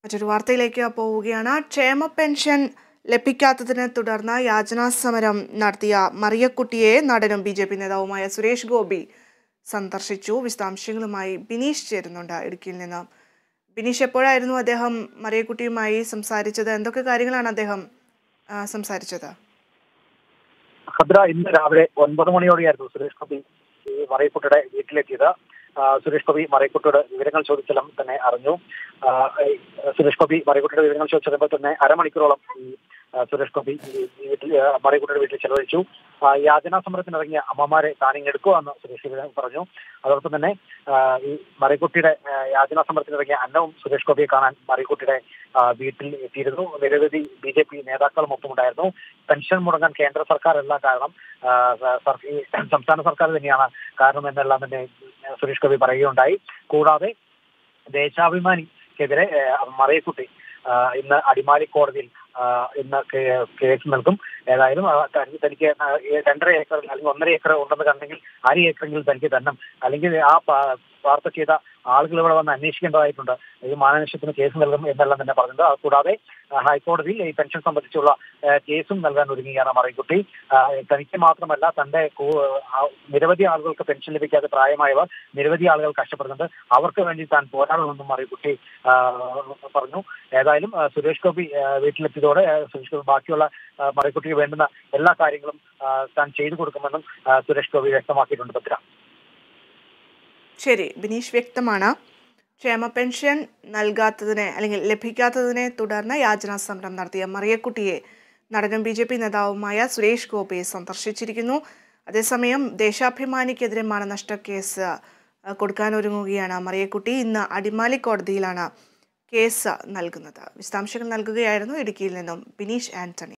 മറ്റൊരു വാർത്തയിലേക്ക് പോവുകയാണ് ക്ഷേമ പെൻഷൻ ലഭിക്കാത്തതിനെ തുടർന്ന് യാചനാ സമരം നടത്തിയ മറിയക്കുട്ടിയെ നടനും ബി ജെ പി നേതാവുമായ സുരേഷ് ഗോപി സന്ദർശിച്ചു വിശദാംശങ്ങളുമായി ബിനീഷ് ചേരുന്നുണ്ട് ഇടുക്കിയിൽ നിന്ന് ബിനീഷ് എപ്പോഴായിരുന്നു അദ്ദേഹം മറിയക്കുട്ടിയുമായി സംസാരിച്ചത് എന്തൊക്കെ കാര്യങ്ങളാണ് അദ്ദേഹം ആ, സംസാരിച്ചത് ഖദ്ര ഇന്ന് രാവിലെ ഒൻപത് മണിയോടെയായിരുന്നു സുരേഷ് ഗോപി ഈ മറൈക്കുട്ടിയുടെ വീട്ടിലെത്തിയത് ആ, സുരേഷ് ഗോപി മറൈക്കുട്ടിയോട് വിവരങ്ങൾ ചോദിച്ചെല്ലാം തന്നെ അറിഞ്ഞു ആ, ഈ സുരേഷ് ഗോപി മറൈക്കുട്ടിയുടെ വിവരങ്ങൾ ചോദിച്ചപ്പോൾ തന്നെ അരമണിക്കൂറോളം ഈ ആ, സുരേഷ് ഗോപി ഈ ഈ വീട്ടിൽ ആ, മറൈക്കുട്ടിയുടെ വീട്ടിൽ ചെലവഴിച്ചു ആ, യാചനാ സമരത്തിനിറങ്ങിയ അമ്മമാരെ താനിങ്ങെടുക്കുമെന്ന് സുരേഷ് ഗോപി പറഞ്ഞു അതോടൊപ്പം തന്നെ ആ, ഈ മറിക്കുട്ടിയുടെ ആ, യാചനാ സമരത്തിനിറങ്ങിയ അന്നവും സുരേഷ് ഗോപിയെ കാണാൻ മറിക്കുട്ടിയുടെ ആ, വീട്ടിൽ എത്തിയിരുന്നു നിരവധി ബി ജെ പി നേതാക്കളും ഒപ്പമുണ്ടായിരുന്നു പെൻഷൻ മുടങ്ങാൻ കേന്ദ്ര സർക്കാർ അല്ല കാരണം ആ, സർ- ഈ സംസ്ഥാന സർക്കാർ തന്നെയാണ് കാരണം എന്നെല്ലാം തന്നെ സുരേഷ് ഗോപി പറയുകയുണ്ടായി കൂടാതെ ദേശാഭിമാനിക്കെതിരെ ആ, മറിയക്കുട്ടി ആ, ഇന്ന് അടിമാലി കോടതിയിൽ ആ, ഇന്ന് കേ- കേസ് നൽകും ഏതായാലും ആ, തനി- തനിക്ക് ആ, ഈ രണ്ടര ഏക്കർ അല്ലെങ്കിൽ ഒന്നര ഏക്കർ ഉണ്ടെന്ന് കണ്ടെങ്കിൽ അര ഏക്കറെങ്കിലും തനിക്ക് തരണം അല്ലെങ്കിൽ ആ പ- വാർത്ത ചെയ്ത ആളുകൾ ഇവിടെ വന്ന് അന്വേഷിക്കേണ്ടതായിട്ടുണ്ട് ഈ മാനനഷ്ടത്തിന് കേസ് നൽകും എന്നെല്ലാം തന്നെ പറഞ്ഞത് അത് കൂടാതെ ആ, ഹൈക്കോടതിയിൽ ഈ പെൻഷൻ സംബന്ധിച്ചുള്ള ആ, കേസും നൽകാൻ ഒരുങ്ങുകയാണ് മറിയക്കുട്ടി ആ, തനിക്ക് മാത്രമല്ല തന്റെ കൂ- ആ, നിരവധി ആളുകൾക്ക് പെൻഷൻ ലഭിക്കാതെ പ്രായമായവർ നിരവധി ആളുകൾ കഷ്ടപ്പെടുന്നുണ്ട് അവർക്ക് വേണ്ടി താൻ പോരാടുമെന്നും മറിയക്കുട്ടി ആ, പറഞ്ഞു ഏതായാലും ആ, സുരേഷ് ഗോപി ആ, വീട്ടിലെത്തിയതോടെ ആ, സുരേഷ് ഗോപി ബാക്കിയുള്ള ആ, മറിയക്കുട്ടിക്ക് വേണ്ടുന്ന എല്ലാ കാര്യങ്ങളും ആ, താൻ ചെയ്തു കൊടുക്കുമെന്നും ആ, സുരേഷ് ഗോപി വ്യക്തമാക്കിയിട്ടുണ്ട് പത്ര ശരി ബിനീഷ് വ്യക്തമാണ് ക്ഷേമ പെൻഷൻ നൽകാത്തതിനെ അല്ലെങ്കിൽ ലഭിക്കാത്തതിനെ തുടർന്ന് യാചനാ സമരം നടത്തിയ മറിയക്കുട്ടിയെ നടനും ബി ജെ പി നേതാവുമായ സുരേഷ് ഗോപി സന്ദർശിച്ചിരിക്കുന്നു അതേസമയം ദേശാഭിമാനിക്കെതിരെ മാനനഷ്ട കേസ് അഹ്, കൊടുക്കാനൊരുങ്ങുകയാണ് മറിയക്കുട്ടി ഇന്ന് അടിമാലി കോടതിയിലാണ് കേസ് നൽകുന്നത് വിശദാംശങ്ങൾ നൽകുകയായിരുന്നു ഇടുക്കിയിൽ നിന്നും ബിനീഷ് ആന്റണി